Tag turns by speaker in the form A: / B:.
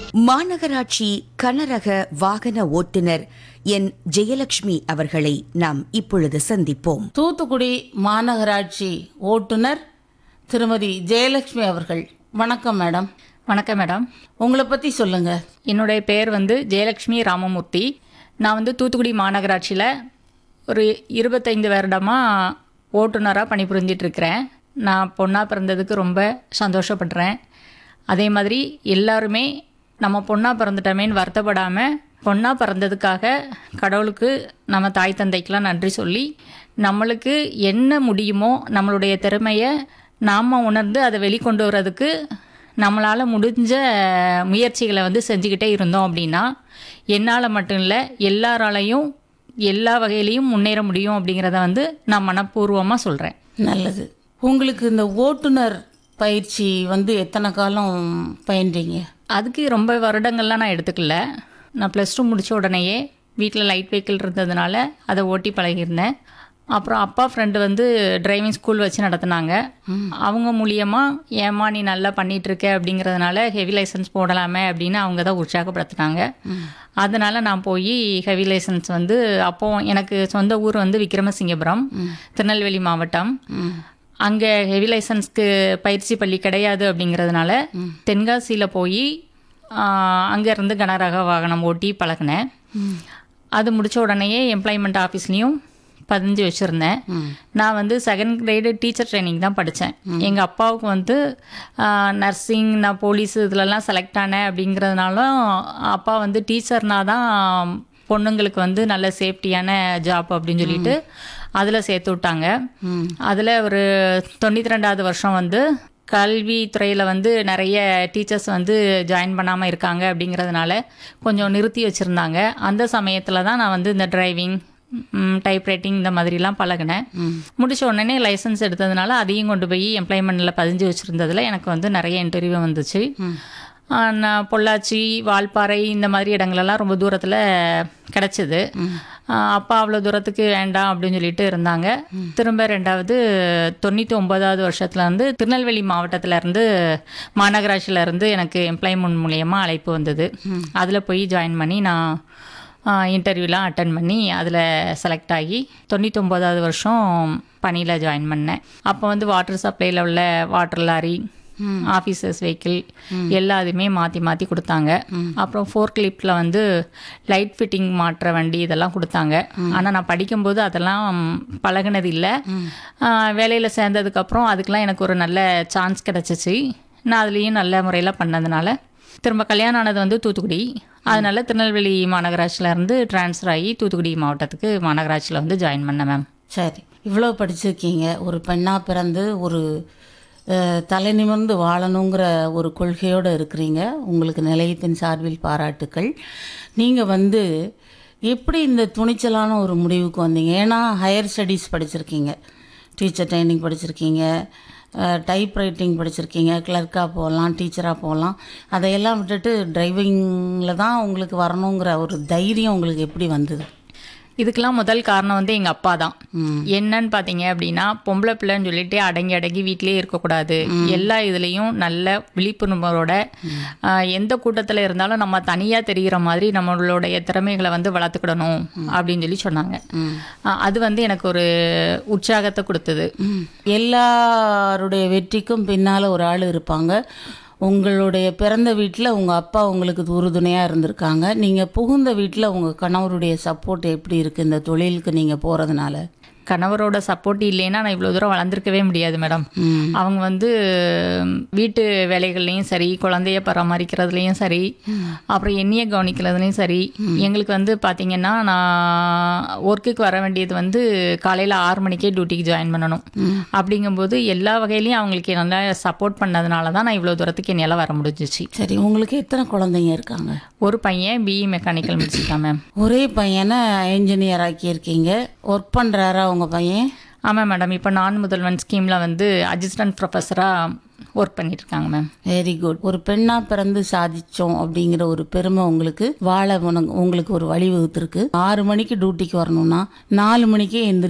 A: மாநகராட்சி கனரக வாகன ஓட்டுநர் என் ஜெயலட்சுமி அவர்களை நாம் இப்பொழுது சந்திப்போம்
B: தூத்துக்குடி மாநகராட்சி ஓட்டுநர் திருமதி ஜெயலட்சுமி அவர்கள் வணக்கம் மேடம்
C: வணக்கம் மேடம்
B: உங்களை பற்றி சொல்லுங்க
C: என்னுடைய பேர் வந்து ஜெயலட்சுமி ராமமூர்த்தி நான் வந்து தூத்துக்குடி மாநகராட்சியில் ஒரு இருபத்தைந்து வருடமாக ஓட்டுநராக பணிபுரிஞ்சிட்டு இருக்கிறேன் நான் பொண்ணாக பிறந்ததுக்கு ரொம்ப சந்தோஷப்படுறேன் அதே மாதிரி எல்லாருமே நம்ம பொண்ணாக பிறந்துட்டோமேன்னு வருத்தப்படாமல் பொண்ணாக பிறந்ததுக்காக கடவுளுக்கு நம்ம தாய் தந்தைக்கெலாம் நன்றி சொல்லி நம்மளுக்கு என்ன முடியுமோ நம்மளுடைய திறமையை நாம் உணர்ந்து அதை வெளிக்கொண்டு வர்றதுக்கு நம்மளால் முடிஞ்ச முயற்சிகளை வந்து செஞ்சுக்கிட்டே இருந்தோம் அப்படின்னா என்னால் மட்டும் இல்லை எல்லாராலையும் எல்லா வகையிலையும் முன்னேற முடியும் அப்படிங்கிறத வந்து நான் மனப்பூர்வமாக சொல்கிறேன்
B: நல்லது உங்களுக்கு இந்த ஓட்டுநர் பயிற்சி வந்து எத்தனை காலம் பயின்றீங்க
C: அதுக்கு ரொம்ப வருடங்கள்லாம் நான் எடுத்துக்கல நான் ப்ளஸ் டூ முடித்த உடனேயே வீட்டில் லைட் வெஹிக்கிள் இருந்ததுனால அதை ஓட்டி பழகியிருந்தேன் அப்புறம் அப்பா ஃப்ரெண்டு வந்து டிரைவிங் ஸ்கூல் வச்சு நடத்துனாங்க அவங்க மூலியமாக ஏமா நீ நல்லா பண்ணிட்டு இருக்க அப்படிங்கிறதுனால ஹெவி லைசன்ஸ் போடலாமே அப்படின்னு அவங்க தான் உற்சாகப்படுத்தினாங்க அதனால நான் போய் ஹெவி லைசன்ஸ் வந்து அப்போ எனக்கு சொந்த ஊர் வந்து விக்ரமசிங்கபுரம் திருநெல்வேலி மாவட்டம் அங்கே ஹெவி லைசன்ஸ்க்கு பயிற்சி பள்ளி கிடையாது அப்படிங்கிறதுனால தென்காசியில் போய் அங்கேருந்து கனரக வாகனம் ஓட்டி பழகினேன் அது முடிச்ச உடனேயே எம்ப்ளாய்மெண்ட் ஆஃபீஸ்லேயும் பதிஞ்சு வச்சுருந்தேன் நான் வந்து செகண்ட் கிரேடு டீச்சர் ட்ரைனிங் தான் படித்தேன் எங்கள் அப்பாவுக்கு வந்து நர்சிங் நான் போலீஸ் இதுலலாம் செலக்ட் ஆனேன் அப்படிங்கிறதுனாலும் அப்பா வந்து டீச்சர்னா தான் பொண்ணுங்களுக்கு வந்து நல்ல சேஃப்டியான ஜாப் அப்படின்னு சொல்லிட்டு அதில் சேர்த்து விட்டாங்க அதில் ஒரு தொண்ணூற்றி ரெண்டாவது வருஷம் வந்து கல்வித்துறையில் வந்து நிறைய டீச்சர்ஸ் வந்து ஜாயின் பண்ணாமல் இருக்காங்க அப்படிங்கிறதுனால கொஞ்சம் நிறுத்தி வச்சுருந்தாங்க அந்த சமயத்தில் தான் நான் வந்து இந்த டிரைவிங் டைப்ரைட்டிங் இந்த மாதிரிலாம் பழகினேன் முடிச்ச உடனே லைசன்ஸ் எடுத்ததுனால அதையும் கொண்டு போய் எம்ப்ளாய்மெண்ட்டில் பதிஞ்சு வச்சுருந்ததில் எனக்கு வந்து நிறைய இன்டர்வியூ வந்துச்சு ஆஹ் நான் பொள்ளாச்சி வால்பாறை இந்த மாதிரி இடங்களெல்லாம் ரொம்ப தூரத்தில் கிடச்சிது அப்பா அவ்வளோ தூரத்துக்கு வேண்டாம் அப்படின்னு சொல்லிட்டு இருந்தாங்க திரும்ப ரெண்டாவது தொண்ணூற்றி ஒன்பதாவது வருஷத்துல இருந்து திருநெல்வேலி மாவட்டத்துல இருந்து மாநகராட்சியில இருந்து எனக்கு எம்ப்ளாய்மெண்ட் மூலியமாக அழைப்பு வந்தது அதில் போய் ஜாயின் பண்ணி நான் இன்டர்வியூலாம் அட்டன் பண்ணி அதில் செலக்ட் ஆகி தொண்ணூத்தொம்போதாவது வருஷம் பணியில் ஜாயின் பண்ணேன் அப்போ வந்து வாட்டர் சப்ளையில் உள்ள வாட்டர் லாரி ஆஃபீஸர்ஸ் வெஹிக்கிள் எல்லாத்தையுமே மாற்றி மாற்றி கொடுத்தாங்க அப்புறம் ஃபோர் கிளிப்பில் வந்து லைட் ஃபிட்டிங் மாற்ற வண்டி இதெல்லாம் கொடுத்தாங்க ஆனால் நான் படிக்கும்போது அதெல்லாம் பழகினது இல்லை வேலையில் சேர்ந்ததுக்கப்புறம் அதுக்கெலாம் எனக்கு ஒரு நல்ல சான்ஸ் கிடச்சிச்சு நான் அதுலேயும் நல்ல முறையில் பண்ணதுனால திரும்ப கல்யாணம் ஆனது வந்து தூத்துக்குடி அதனால திருநெல்வேலி மாநகராட்சியில இருந்து ட்ரான்ஸ்ஃபர் ஆகி தூத்துக்குடி மாவட்டத்துக்கு மாநகராட்சியில் வந்து ஜாயின் பண்ணேன் மேம்
B: சரி இவ்வளோ படிச்சிருக்கீங்க ஒரு பெண்ணாக பிறந்து ஒரு அஹ், தலை நிமிர்ந்து வாழணுங்கிற ஒரு கொள்கையோடு இருக்கிறீங்க உங்களுக்கு நிலையத்தின் சார்பில் பாராட்டுக்கள் நீங்கள் வந்து எப்படி இந்த துணிச்சலான ஒரு முடிவுக்கு வந்தீங்க ஏன்னா ஹையர் ஸ்டடீஸ் படிச்சிருக்கீங்க டீச்சர் ட்ரைனிங் படிச்சிருக்கீங்க டைப் ரைட்டிங் படிச்சிருக்கீங்க கிளர்க்காக போகலாம் டீச்சராக போகலாம் அதையெல்லாம் விட்டுட்டு டிரைவிங்கில் தான் உங்களுக்கு வரணுங்கிற ஒரு தைரியம் உங்களுக்கு எப்படி வந்தது
C: இதுக்கெல்லாம் முதல் காரணம் வந்து எங்கள் அப்பா தான் என்னன்னு பார்த்தீங்க அப்படின்னா பொம்பளை பிள்ளைன்னு சொல்லிட்டு அடங்கி அடங்கி வீட்டிலேயே இருக்கக்கூடாது எல்லா இதுலேயும் நல்ல விழிப்புணர்வோட ஆஹ், எந்த கூட்டத்தில் இருந்தாலும் நம்ம தனியாக தெரிகிற மாதிரி நம்மளுடைய திறமைகளை வந்து வளர்த்துக்கிடணும் அப்படின்னு சொல்லி சொன்னாங்க ஆஹ், அது வந்து எனக்கு ஒரு உற்சாகத்தை கொடுத்தது
B: எல்லாருடைய வெற்றிக்கும் பின்னால் ஒரு ஆள் இருப்பாங்க உங்களுடைய பிறந்த வீட்டில் உங்கள் அப்பா உங்களுக்கு உறுதுணையாக இருந்திருக்காங்க நீங்கள் புகுந்த வீட்டில் உங்கள் கணவருடைய சப்போர்ட் எப்படி இருக்குது இந்த தொழிலுக்கு நீங்கள் போகிறதுனால
C: கணவரோட சப்போர்ட் இல்லைன்னா நான் இவ்வளோ தூரம் வளர்ந்துருக்கவே முடியாது மேடம் அவங்க வந்து ம், வீட்டு வேலைகள்லையும் சரி குழந்தைய பராமரிக்கிறதுலையும் சரி அப்புறம் எண்ணிய கவனிக்கிறதுலையும் சரி எங்களுக்கு வந்து பார்த்தீங்கன்னா நான் ஒர்க்குக்கு வர வேண்டியது வந்து காலையில் ஆறு மணிக்கே டியூட்டிக்கு ஜாயின் பண்ணணும் அப்படிங்கும்போது எல்லா வகையிலையும் அவங்களுக்கு நல்லா சப்போர்ட் பண்ணதுனால தான் நான் இவ்வளோ தூரத்துக்கு என்னால் வர முடிஞ்சிச்சு
B: சரி உங்களுக்கு எத்தனை குழந்தைங்க இருக்காங்க
C: ஒரு பையன் பிஇ மெக்கானிக்கல் முடிச்சிருக்கான் மேம்
B: ஒரே பையனை இன்ஜினியர் ஆக்கியிருக்கீங்க ஒர்க் பண்ணுறாரா உங்கள் பையன்
C: ஆமாம் மேடம் இப்போ நான் முதல்வன் ஸ்கீமில் வந்து அசிஸ்டன்ட் ப்ரொஃபஸராக ஒர்க் பண்ணிட்டு இருக்காங்க மேம்
B: வெரி குட் ஒரு பெண்ணாக பிறந்து சாதிச்சோம் அப்படிங்கிற ஒரு பெருமை உங்களுக்கு வாழ உனக்கு- உங்களுக்கு ஒரு வழி வகுத்துருக்கு ஆறு மணிக்கு டியூட்டிக்கு வரணும்னா நாலு மணிக்கே எந்திரி